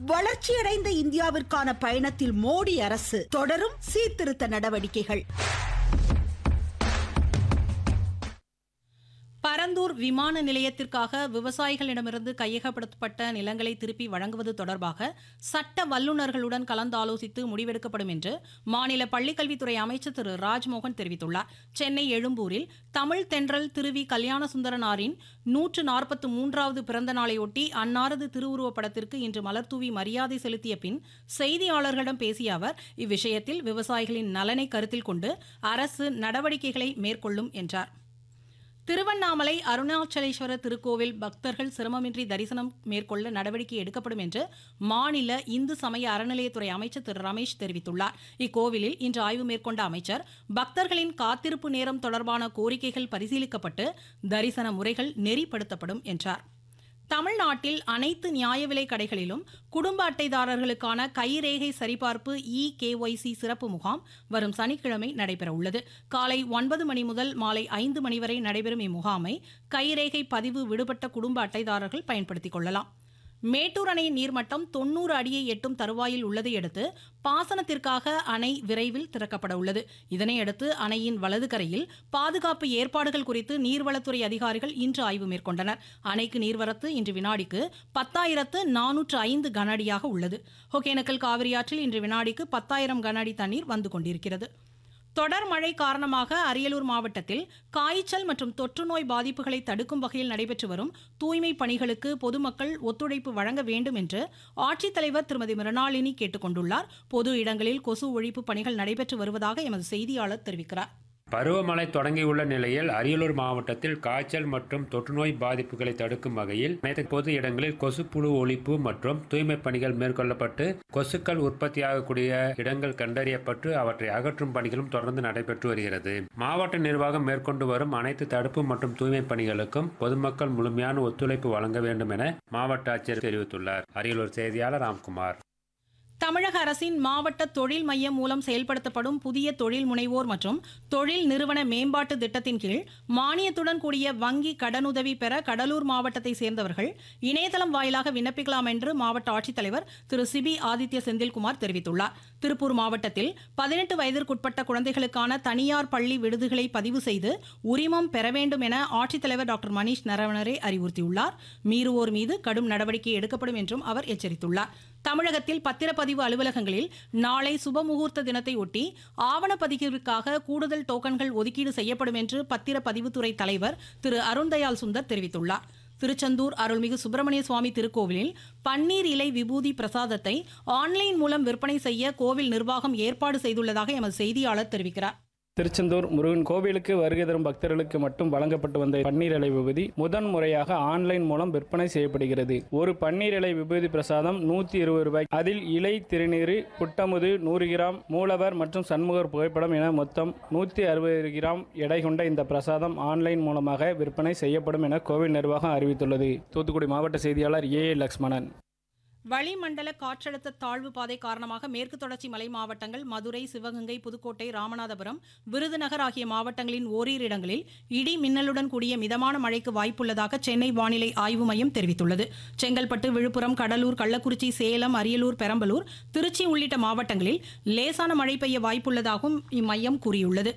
வளர்ச்சியடைந்த இந்தியாவிற்கான பயணத்தில் மோடி அரசு தொடரும் சீர்திருத்த நடவடிக்கைகள் பரந்தூர் விமான நிலையத்திற்காக விவசாயிகளிடமிருந்து கையகப்படுத்தப்பட்ட நிலங்களை திருப்பி வழங்குவது தொடர்பாக சட்ட வல்லுநர்களுடன் கலந்தாலோசித்து முடிவெடுக்கப்படும் என்று மாநில பள்ளிக்கல்வித்துறை அமைச்சர் திரு ராஜ்மோகன் தெரிவித்துள்ளார் சென்னை எழும்பூரில் தமிழ் தென்றல் திருவி கல்யாணசுந்தரனாரின் நூற்று நாற்பத்து மூன்றாவது பிறந்த நாளையொட்டி அன்னாரது திருவுருவப் படத்திற்கு இன்று மலர்தூவி மரியாதை செலுத்திய பின் செய்தியாளர்களிடம் பேசிய அவர் இவ்விஷயத்தில் விவசாயிகளின் நலனை கருத்தில் கொண்டு அரசு நடவடிக்கைகளை மேற்கொள்ளும் என்றார் திருவண்ணாமலை அருணாச்சலேஸ்வரர் திருக்கோவில் பக்தர்கள் சிரமமின்றி தரிசனம் மேற்கொள்ள நடவடிக்கை எடுக்கப்படும் என்று மாநில இந்து சமய அறநிலையத்துறை அமைச்சர் திரு ரமேஷ் தெரிவித்துள்ளார் இக்கோவிலில் இன்று ஆய்வு மேற்கொண்ட அமைச்சர் பக்தர்களின் காத்திருப்பு நேரம் தொடர்பான கோரிக்கைகள் பரிசீலிக்கப்பட்டு தரிசன முறைகள் நெறிப்படுத்தப்படும் என்றார் தமிழ்நாட்டில் அனைத்து நியாய விலை கடைகளிலும் குடும்ப அட்டைதாரர்களுக்கான கைரேகை சரிபார்ப்பு இ கேஒய்சி சிறப்பு முகாம் வரும் சனிக்கிழமை நடைபெற உள்ளது காலை ஒன்பது மணி முதல் மாலை ஐந்து மணி வரை நடைபெறும் இம்முகாமை கைரேகை பதிவு விடுபட்ட குடும்ப அட்டைதாரர்கள் பயன்படுத்திக் கொள்ளலாம் மேட்டூர் அணையின் நீர்மட்டம் தொன்னூறு அடியை எட்டும் தருவாயில் உள்ளதை அடுத்து பாசனத்திற்காக அணை விரைவில் திறக்கப்பட உள்ளது இதனையடுத்து அணையின் வலது கரையில் பாதுகாப்பு ஏற்பாடுகள் குறித்து நீர்வளத்துறை அதிகாரிகள் இன்று ஆய்வு மேற்கொண்டனர் அணைக்கு நீர்வரத்து இன்று வினாடிக்கு பத்தாயிரத்து நானூற்று ஐந்து கன அடியாக உள்ளது ஒகேனக்கல் காவிரியாற்றில் இன்று வினாடிக்கு பத்தாயிரம் கன அடி தண்ணீர் வந்து கொண்டிருக்கிறது தொடர் மழை காரணமாக அரியலூர் மாவட்டத்தில் காய்ச்சல் மற்றும் தொற்றுநோய் பாதிப்புகளை தடுக்கும் வகையில் நடைபெற்று வரும் தூய்மை பணிகளுக்கு பொதுமக்கள் ஒத்துழைப்பு வழங்க வேண்டும் என்று ஆட்சித்தலைவர் திருமதி மிருணாளினி கேட்டுக் கொண்டுள்ளார் பொது இடங்களில் கொசு ஒழிப்பு பணிகள் நடைபெற்று வருவதாக எமது செய்தியாளர் தெரிவிக்கிறார் பருவமழை தொடங்கியுள்ள நிலையில் அரியலூர் மாவட்டத்தில் காய்ச்சல் மற்றும் தொற்றுநோய் பாதிப்புகளை தடுக்கும் வகையில் அனைத்து பொது இடங்களில் கொசுப்புழு ஒழிப்பு மற்றும் தூய்மை பணிகள் மேற்கொள்ளப்பட்டு கொசுக்கள் உற்பத்தியாகக்கூடிய இடங்கள் கண்டறியப்பட்டு அவற்றை அகற்றும் பணிகளும் தொடர்ந்து நடைபெற்று வருகிறது மாவட்ட நிர்வாகம் மேற்கொண்டு வரும் அனைத்து தடுப்பு மற்றும் தூய்மை பணிகளுக்கும் பொதுமக்கள் முழுமையான ஒத்துழைப்பு வழங்க வேண்டும் என மாவட்ட ஆட்சியர் தெரிவித்துள்ளார் அரியலூர் செய்தியாளர் ராம்குமார் தமிழக அரசின் மாவட்ட தொழில் மையம் மூலம் செயல்படுத்தப்படும் புதிய தொழில் முனைவோர் மற்றும் தொழில் நிறுவன மேம்பாட்டு திட்டத்தின் கீழ் மானியத்துடன் கூடிய வங்கி கடனுதவி பெற கடலூர் மாவட்டத்தை சேர்ந்தவர்கள் இணையதளம் வாயிலாக விண்ணப்பிக்கலாம் என்று மாவட்ட ஆட்சித்தலைவர் திரு சிபி ஆதித்ய செந்தில்குமார் தெரிவித்துள்ளார் திருப்பூர் மாவட்டத்தில் பதினெட்டு வயதிற்குட்பட்ட குழந்தைகளுக்கான தனியார் பள்ளி விடுதிகளை பதிவு செய்து உரிமம் பெற வேண்டும் என ஆட்சித்தலைவர் டாக்டர் மணீஷ் நரவணரே அறிவுறுத்தியுள்ளார் மீறுவோர் மீது கடும் நடவடிக்கை எடுக்கப்படும் என்றும் அவர் எச்சரித்துள்ளார் தமிழகத்தில் பத்திரப்பதிவு அலுவலகங்களில் நாளை சுபமுகூர்த்த தினத்தை ஒட்டி ஆவணப்பதிவிற்காக கூடுதல் டோக்கன்கள் ஒதுக்கீடு செய்யப்படும் என்று பத்திரப்பதிவுத்துறை தலைவர் திரு அருண்தயாள் சுந்தர் தெரிவித்துள்ளார் திருச்செந்தூர் அருள்மிகு சுப்பிரமணிய சுவாமி திருக்கோவிலில் பன்னீர் இலை விபூதி பிரசாதத்தை ஆன்லைன் மூலம் விற்பனை செய்ய கோவில் நிர்வாகம் ஏற்பாடு செய்துள்ளதாக எமது செய்தியாளர் தெரிவிக்கிறார் திருச்செந்தூர் முருகன் கோவிலுக்கு வருகை தரும் பக்தர்களுக்கு மட்டும் வழங்கப்பட்டு வந்த பன்னீர் இலை விபூதி முதன் முறையாக ஆன்லைன் மூலம் விற்பனை செய்யப்படுகிறது ஒரு பன்னீர் இலை விபூதி பிரசாதம் நூற்றி இருபது ரூபாய் அதில் இலை திருநீறு புட்டமுது நூறு கிராம் மூலவர் மற்றும் சண்முகர் புகைப்படம் என மொத்தம் நூற்றி அறுபது கிராம் எடை கொண்ட இந்த பிரசாதம் ஆன்லைன் மூலமாக விற்பனை செய்யப்படும் என கோவில் நிர்வாகம் அறிவித்துள்ளது தூத்துக்குடி மாவட்ட செய்தியாளர் ஏ லக்ஷ்மணன் வளிமண்டல காற்றழுத்த தாழ்வு பாதை காரணமாக மேற்கு தொடர்ச்சி மலை மாவட்டங்கள் மதுரை சிவகங்கை புதுக்கோட்டை ராமநாதபுரம் விருதுநகர் ஆகிய மாவட்டங்களின் ஓரிரு இடங்களில் இடி மின்னலுடன் கூடிய மிதமான மழைக்கு வாய்ப்புள்ளதாக சென்னை வானிலை ஆய்வு மையம் தெரிவித்துள்ளது செங்கல்பட்டு விழுப்புரம் கடலூர் கள்ளக்குறிச்சி சேலம் அரியலூர் பெரம்பலூர் திருச்சி உள்ளிட்ட மாவட்டங்களில் லேசான மழை பெய்ய வாய்ப்புள்ளதாகவும் இம்மையம் கூறியுள்ளது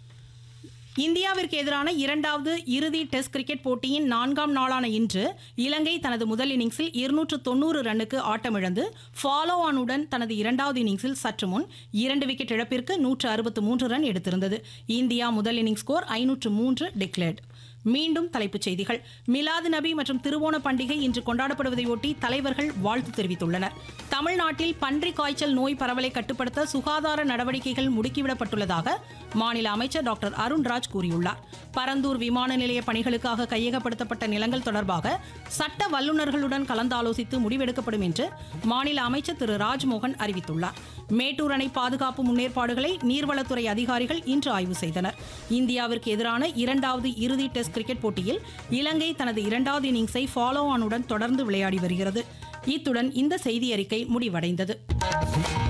இந்தியாவிற்கு எதிரான இரண்டாவது இறுதி டெஸ்ட் கிரிக்கெட் போட்டியின் நான்காம் நாளான இன்று இலங்கை தனது முதல் இன்னிங்ஸில் இருநூற்று தொண்ணூறு ரன்னுக்கு ஆட்டமிழந்து ஃபாலோ ஆனுடன் தனது இரண்டாவது இன்னிங்ஸில் சற்று முன் இரண்டு விக்கெட் இழப்பிற்கு நூற்று அறுபத்து மூன்று ரன் எடுத்திருந்தது இந்தியா முதல் இன்னிங்ஸ் ஸ்கோர் ஐநூற்று மூன்று டிக்ளேர்ட் மீண்டும் தலைப்புச் செய்திகள் மிலாது நபி மற்றும் திருவோண பண்டிகை இன்று கொண்டாடப்படுவதையொட்டி தலைவர்கள் வாழ்த்து தெரிவித்துள்ளனர் தமிழ்நாட்டில் பன்றி காய்ச்சல் நோய் பரவலை கட்டுப்படுத்த சுகாதார நடவடிக்கைகள் முடுக்கிவிடப்பட்டுள்ளதாக மாநில அமைச்சர் டாக்டர் அருண்ராஜ் கூறியுள்ளார் பரந்தூர் விமான நிலைய பணிகளுக்காக கையகப்படுத்தப்பட்ட நிலங்கள் தொடர்பாக சட்ட வல்லுநர்களுடன் கலந்தாலோசித்து முடிவெடுக்கப்படும் என்று மாநில அமைச்சர் திரு ராஜ்மோகன் அறிவித்துள்ளார் மேட்டூர் அணை பாதுகாப்பு முன்னேற்பாடுகளை நீர்வளத்துறை அதிகாரிகள் இன்று ஆய்வு செய்தனர் இந்தியாவிற்கு எதிரான இரண்டாவது இறுதி டெஸ்ட் கிரிக்கெட் போட்டியில் இலங்கை தனது இரண்டாவது இன்னிங்ஸை ஃபாலோ ஆனுடன் தொடர்ந்து விளையாடி வருகிறது இத்துடன் இந்த செய்தி அறிக்கை முடிவடைந்தது